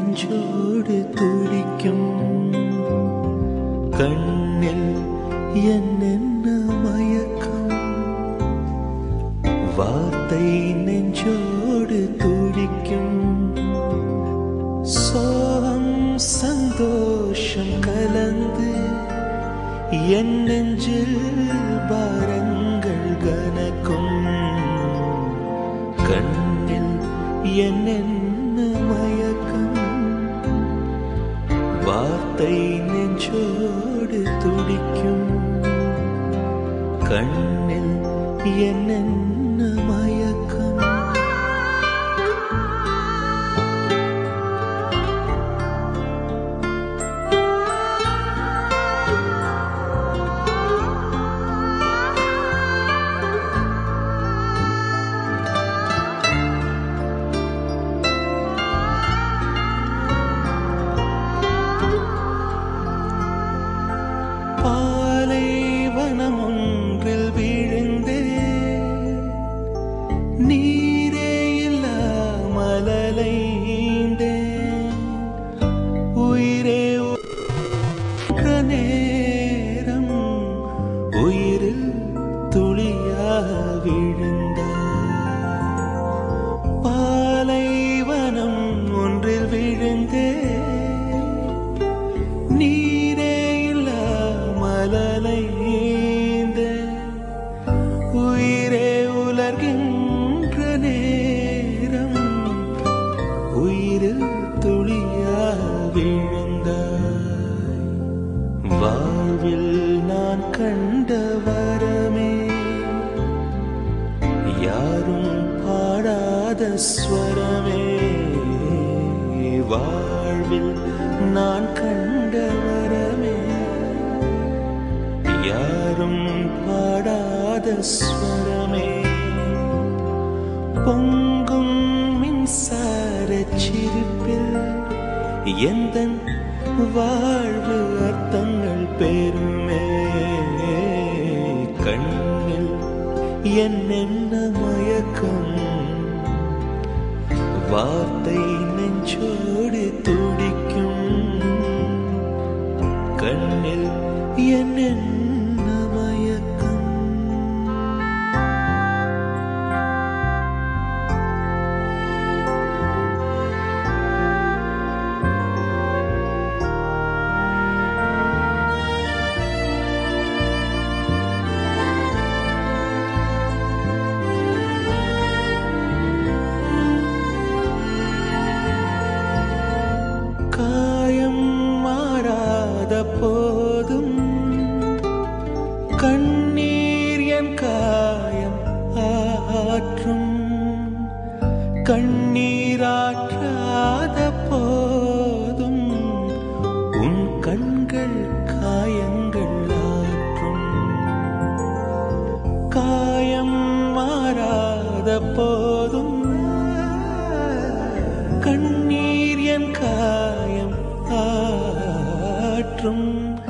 நெஞ்சோடு துடிக்கும் கண்ணில் என்னென்ன மயக்கம் வார்த்தை நெஞ்சோடு துடிக்கும் சோகம் சந்தோஷம் கலந்து என் நெஞ்சில் பாரங்கள் கனக்கும் கண்ணில் என்னென்ன மயக்கம் வார்த்தை நெஞ்சோடு துடிக்கும் கண்ணில் என்னென்ன மயக்கம் பாலைவனம் ஒன்றில் விழுந்தே நீரே இல்லாமல் அலைந்தேன் உயிரே உற்ற நேரம் உயிரில் துளியாக விழுந்தார் பாலைவனம் ஒன்றில் விழுந்தேன் நீரே இல்லாமல் அலைந்தேன் உயிரே உலர்கின்ற நேரம் உயிரில் துளியாக விழுந்தாய் வாழ்வில் நான் கண்ட வரமே யாரும் பாடாத ஸ்வரமே வாழ்வில் நான் கண்ட வரமே யாரும் பாடாத ஸ்வரமே பொங்கும் மின்சார சிரிப்பில் எந்த வாழ்வு அர்த்தங்கள் பெருமே கண்ணில் என்னென்ன மயக்கம் வார்த்தை நெஞ்சோடு துடிக்கும் கண்ணில் என்னென்ன மயக்கம் காயம் மாறாத போதும் கண்ணீர் என் காயம் ஆற்றும் கண்ணீராற்றாத போதும் உன் கண்கள் காயங்கள் ஆற்றும் காயம் மாறாத போதும் கண்ணீர் என் காயம் ஆற்றும்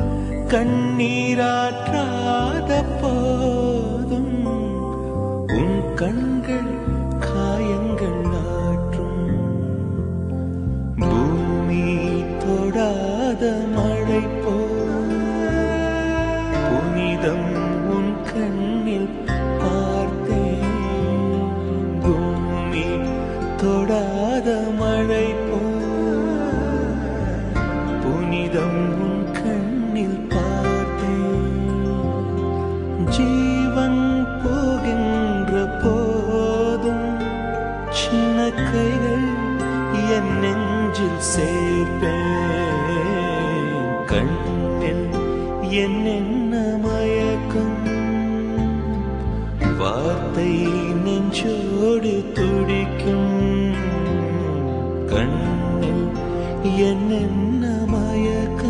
கண்ணீராற்றாத போதும் உன் கண்கள் காயங்கள் ஆற்றும் பூமி தொடாத மழை போ புனிதம் உன் கண்ணில் பார்த்தேன் பூமி தொடாத மழை போ புனிதம் உன் கண்ணில் பார்த்தேன் ஜீவன் போகின்ற போதும் சின்ன கைகள் என் நெஞ்சில் சேர்ப்பேன் கண்ணில் என்னென்ன மயக்கம் வார்த்தை நெஞ்சோடு துடிக்கும் கண்ணில் என்னென்ன மயக்கம்